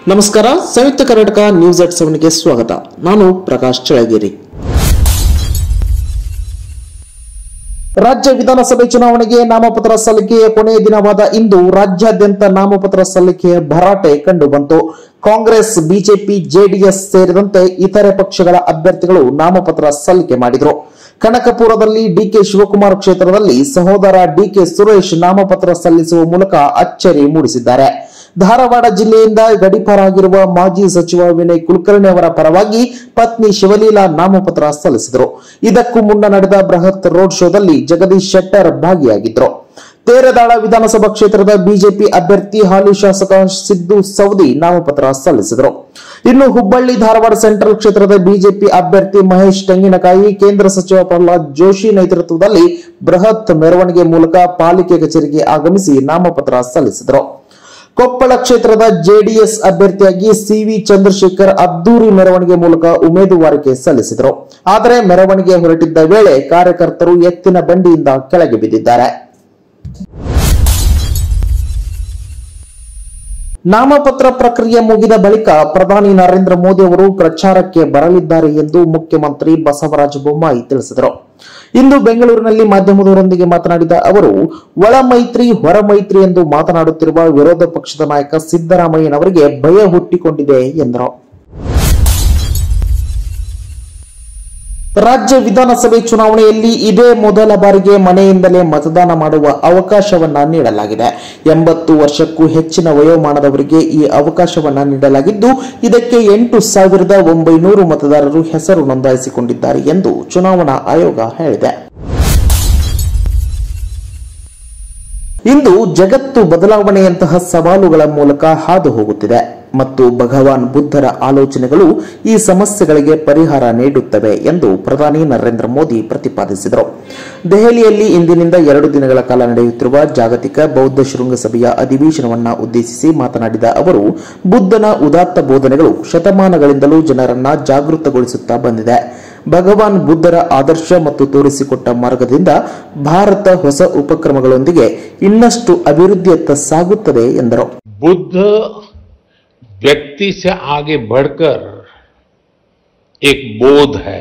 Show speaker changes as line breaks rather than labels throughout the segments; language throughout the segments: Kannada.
ನಮಸ್ಕಾರ ಸಂಯುಕ್ತ ಕರ್ನಾಟಕ ನ್ಯೂಸ್ ಅಟ್ ಸೆವೆನ್ಗೆ ಸ್ವಾಗತ ನಾನು ಪ್ರಕಾಶ್ ಚಳಗೇರಿ ರಾಜ್ಯ ವಿಧಾನಸಭೆ ಚುನಾವಣೆಗೆ ನಾಮಪತ್ರ ಸಲ್ಲಿಕೆಯ ಕೊನೆಯ ದಿನವಾದ ಇಂದು ರಾಜ್ಯಾದ್ಯಂತ ನಾಮಪತ್ರ ಸಲ್ಲಿಕೆಯ ಭರಾಟೆ ಕಂಡುಬಂತು ಕಾಂಗ್ರೆಸ್ ಬಿಜೆಪಿ ಜೆಡಿಎಸ್ ಸೇರಿದಂತೆ ಇತರೆ ಪಕ್ಷಗಳ ಅಭ್ಯರ್ಥಿಗಳು ನಾಮಪತ್ರ ಸಲ್ಲಿಕೆ ಮಾಡಿದರು ಕನಕಪುರದಲ್ಲಿ ಡಿಕೆ ಶಿವಕುಮಾರ್ ಕ್ಷೇತ್ರದಲ್ಲಿ ಸಹೋದರ ಡಿಕೆ ಸುರೇಶ್ ನಾಮಪತ್ರ ಸಲ್ಲಿಸುವ ಮೂಲಕ ಅಚ್ಚರಿ ಮೂಡಿಸಿದ್ದಾರೆ ಧಾರವಾಡ ಜಿಲ್ಲೆಯಿಂದ ಗಡಿಪಾರಾಗಿರುವ ಮಾಜಿ ಸಚಿವ ವಿನಯ್ ಕುಲಕರ್ಣಿ ಅವರ ಪರವಾಗಿ ಪತ್ನಿ ಶಿವಲೀಲಾ ನಾಮಪತ್ರ ಸಲ್ಲಿಸಿದರು ಇದಕ್ಕೂ ಮುನ್ನ ನಡೆದ ಬೃಹತ್ ರೋಡ್ ಶೋದಲ್ಲಿ ಜಗದೀಶ್ ಶೆಟ್ಟರ್ ಭಾಗಿಯಾಗಿದ್ದರು ತೇರದಾಳ ವಿಧಾನಸಭಾ ಕ್ಷೇತ್ರದ ಬಿಜೆಪಿ ಅಭ್ಯರ್ಥಿ ಹಾಲಿ ಶಾಸಕ ಸಿದ್ದು ಸವದಿ ನಾಮಪತ್ರ ಸಲ್ಲಿಸಿದರು ಇನ್ನು ಹುಬ್ಬಳ್ಳಿ ಧಾರವಾಡ ಸೆಂಟ್ರಲ್ ಕ್ಷೇತ್ರದ ಬಿಜೆಪಿ ಅಭ್ಯರ್ಥಿ ಮಹೇಶ್ ತೆಂಗಿನಕಾಯಿ ಕೇಂದ್ರ ಸಚಿವ ಪ್ರಹ್ಲಾದ್ ಜೋಶಿ ನೇತೃತ್ವದಲ್ಲಿ ಬೃಹತ್ ಮೆರವಣಿಗೆ ಮೂಲಕ ಪಾಲಿಕೆ ಕಚೇರಿಗೆ ಆಗಮಿಸಿ ನಾಮಪತ್ರ ಸಲ್ಲಿಸಿದರು ಕೊಪ್ಪಳ ಕ್ಷೇತ್ರದ ಜೆಡಿಎಸ್ ಅಭ್ಯರ್ಥಿಯಾಗಿ ಸಿವಿ ಚಂದ್ರಶೇಖರ್ ಅದ್ದೂರಿ ಮೆರವಣಿಗೆ ಮೂಲಕ ಉಮೇದುವಾರಿಕೆ ಸಲ್ಲಿಸಿದರು ಆದರೆ ಮೆರವಣಿಗೆ ಹೊರಟಿದ್ದ ವೇಳೆ ಕಾರ್ಯಕರ್ತರು ಎತ್ತಿನ ಬಂಡಿಯಿಂದ ಕೆಳಗೆ ಬಿದ್ದಿದ್ದಾರೆ ನಾಮಪತ್ರ ಪ್ರಕ್ರಿಯೆ ಮುಗಿದ ಬಳಿಕ ಪ್ರಧಾನಿ ನರೇಂದ್ರ ಮೋದಿ ಅವರು ಪ್ರಚಾರಕ್ಕೆ ಬರಲಿದ್ದಾರೆ ಎಂದು ಮುಖ್ಯಮಂತ್ರಿ ಬಸವರಾಜ ಬೊಮ್ಮಾಯಿ ತಿಳಿಸಿದರು ಇಂದು ಬೆಂಗಳೂರಿನಲ್ಲಿ ಮಾಧ್ಯಮದವರೊಂದಿಗೆ ಮಾತನಾಡಿದ ಅವರು ಒಳ ಮೈತ್ರಿ ಹೊರ ಮೈತ್ರಿ ಎಂದು ಮಾತನಾಡುತ್ತಿರುವ ವಿರೋಧ ಪಕ್ಷದ ನಾಯಕ ಸಿದ್ದರಾಮಯ್ಯನವರಿಗೆ ಭಯ ಹುಟ್ಟಿಕೊಂಡಿದೆ ಎಂದರು ರಾಜ್ಯ ವಿಧಾನಸಭೆ ಚುನಾವಣೆಯಲ್ಲಿ ಇದೇ ಮೊದಲ ಬಾರಿಗೆ ಮನೆಯಿಂದಲೇ ಮತದಾನ ಮಾಡುವ ಅವಕಾಶವನ್ನ ನೀಡಲಾಗಿದೆ ಎಂಬತ್ತು ವರ್ಷಕ್ಕೂ ಹೆಚ್ಚಿನ ವಯೋಮಾನದವರಿಗೆ ಈ ಅವಕಾಶವನ್ನ ನೀಡಲಾಗಿದ್ದು ಇದಕ್ಕೆ ಎಂಟು ಸಾವಿರದ ಒಂಬೈನೂರು ಮತದಾರರು ಹೆಸರು ನೋಂದಾಯಿಸಿಕೊಂಡಿದ್ದಾರೆ ಎಂದು ಚುನಾವಣಾ ಆಯೋಗ ಹೇಳಿದೆ ಇಂದು ಜಗತ್ತು ಬದಲಾವಣೆಯಂತಹ ಸವಾಲುಗಳ ಮೂಲಕ ಹಾದು ಹೋಗುತ್ತಿದೆ ಮತ್ತು ಭಗವಾನ್ ಬುದ್ಧರ ಆಲೋಚನೆಗಳು ಈ ಸಮಸ್ಯೆಗಳಿಗೆ ಪರಿಹಾರ ನೀಡುತ್ತವೆ ಎಂದು ಪ್ರಧಾನಿ ನರೇಂದ್ರ ಮೋದಿ ಪ್ರತಿಪಾದಿಸಿದರು ದೆಹಲಿಯಲ್ಲಿ ಇಂದಿನಿಂದ ಎರಡು ದಿನಗಳ ಕಾಲ ನಡೆಯುತ್ತಿರುವ ಜಾಗತಿಕ ಬೌದ್ಧ ಶೃಂಗಸಭೆಯ ಅಧಿವೇಶನವನ್ನ ಉದ್ದೇಶಿಸಿ ಮಾತನಾಡಿದ ಅವರು ಬುದ್ಧನ ಉದಾತ್ತ ಬೋಧನೆಗಳು ಶತಮಾನಗಳಿಂದಲೂ ಜನರನ್ನ ಜಾಗೃತಗೊಳಿಸುತ್ತಾ ಬಂದಿದೆ ಭಗವಾನ್ ಬುದ್ಧರ ಆದರ್ಶ ಮತ್ತು ತೋರಿಸಿಕೊಟ್ಟ ಮಾರ್ಗದಿಂದ ಭಾರತ ಹೊಸ ಉಪಕ್ರಮಗಳೊಂದಿಗೆ ಇನ್ನಷ್ಟು ಅಭಿವೃದ್ಧಿಯತ್ತ ಸಾಗುತ್ತದೆ ಎಂದರು
बुद्ध व्यक्ति से आगे बढ़कर एक बोध है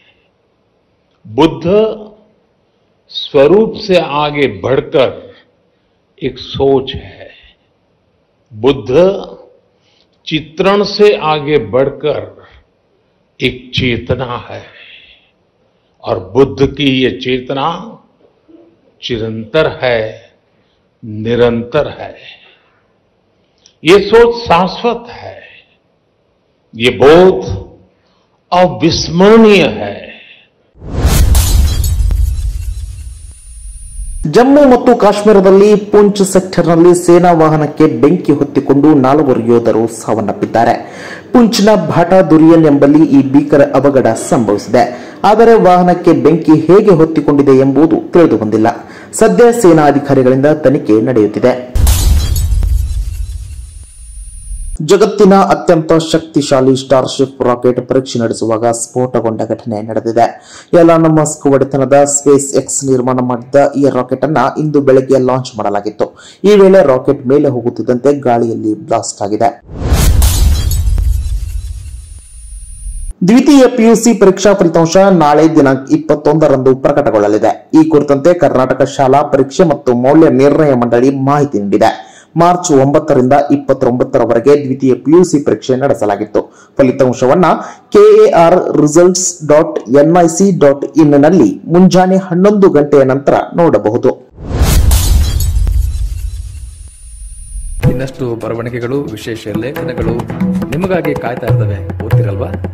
बुद्ध स्वरूप से आगे बढ़कर एक सोच है बुद्ध चित्रण से आगे बढ़कर एक चेतना है और बुद्ध की ये चेतना चिरंतर है निरंतर है ये सोच शाश्वत है ये बोध अविस्मरणीय है
ಜಮ್ಮು ಮತ್ತು ಕಾಶ್ಮೀರದಲ್ಲಿ ಪುಂಚ್ ಸೆಕ್ಟರ್ನಲ್ಲಿ ಸೇನಾ ವಾಹನಕ್ಕೆ ಬೆಂಕಿ ಹೊತ್ತಿಕೊಂಡು ನಾಲ್ವರು ಯೋಧರು ಸಾವನ್ನಪ್ಪಿದ್ದಾರೆ ಪುಂಚ್ನ ಭಾಟಾ ದುರಿಯನ್ ಎಂಬಲ್ಲಿ ಈ ಭೀಕರ ಅವಘಡ ಸಂಭವಿಸಿದೆ ಆದರೆ ವಾಹನಕ್ಕೆ ಬೆಂಕಿ ಹೇಗೆ ಹೊತ್ತಿಕೊಂಡಿದೆ ಎಂಬುದು ತಿಳಿದು ಬಂದಿಲ್ಲ ಸದ್ಯ ಸೇನಾ ಅಧಿಕಾರಿಗಳಿಂದ ತನಿಖೆ ನಡೆಯುತ್ತಿದೆ ಜಗತ್ತಿನ ಅತ್ಯಂತ ಶಕ್ತಿಶಾಲಿ ಸ್ಟಾರ್ಶಿಪ್ ರಾಕೆಟ್ ಪರೀಕ್ಷೆ ನಡೆಸುವಾಗ ಸ್ಫೋಟಗೊಂಡ ಘಟನೆ ನಡೆದಿದೆ ಎಲಾನ್ ಮಸ್ಕ್ ಒಡೆತನದ ಸ್ಪೇಸ್ ಎಕ್ಸ್ ನಿರ್ಮಾಣ ಮಾಡಿದ್ದ ಈ ರಾಕೆಟ್ ಅನ್ನ ಇಂದು ಬೆಳಗ್ಗೆ ಲಾಂಚ್ ಮಾಡಲಾಗಿತ್ತು ಈ ವೇಳೆ ರಾಕೆಟ್ ಮೇಲೆ ಹೋಗುತ್ತಿದ್ದಂತೆ ಗಾಳಿಯಲ್ಲಿ ಬ್ಲಾಸ್ಟ್ ಆಗಿದೆ ದ್ವಿತೀಯ ಪಿಯುಸಿ ಪರೀಕ್ಷಾ ಫಲಿತಾಂಶ ನಾಳೆ ದಿನಾಂಕ ಇಪ್ಪತ್ತೊಂದರಂದು ಪ್ರಕಟಗೊಳ್ಳಲಿದೆ ಈ ಕುರಿತಂತೆ ಕರ್ನಾಟಕ ಶಾಲಾ ಪರೀಕ್ಷೆ ಮತ್ತು ಮೌಲ್ಯ ನಿರ್ಣಯ ಮಂಡಳಿ ಮಾಹಿತಿ ನೀಡಿದೆ ಮಾರ್ಚ್ ಒಂಬತ್ತರಿಂದ ಇಪ್ಪತ್ತೊಂಬತ್ತರವರೆಗೆ ದ್ವಿತೀಯ ಪಿಯುಸಿ ಪರೀಕ್ಷೆ ನಡೆಸಲಾಗಿತ್ತು ಫಲಿತಾಂಶವನ್ನ KAR results dot NIC dot ಇನ್ನಿನಲ್ಲಿ ಮುಂಜಾನೆ ಹನ್ನೊಂದು ಗಂಟೆಯ ನಂತರ ನೋಡಬಹುದು
ಇನ್ನಷ್ಟು ಬರವಣಿಗೆಗಳು ವಿಶೇಷ ಲೇಖನಗಳು ನಿಮಗಾಗಿ ಕಾಯ್ತಾ ಇರ್ತವೆ ಓದ್ತಿರಲ್ವಾ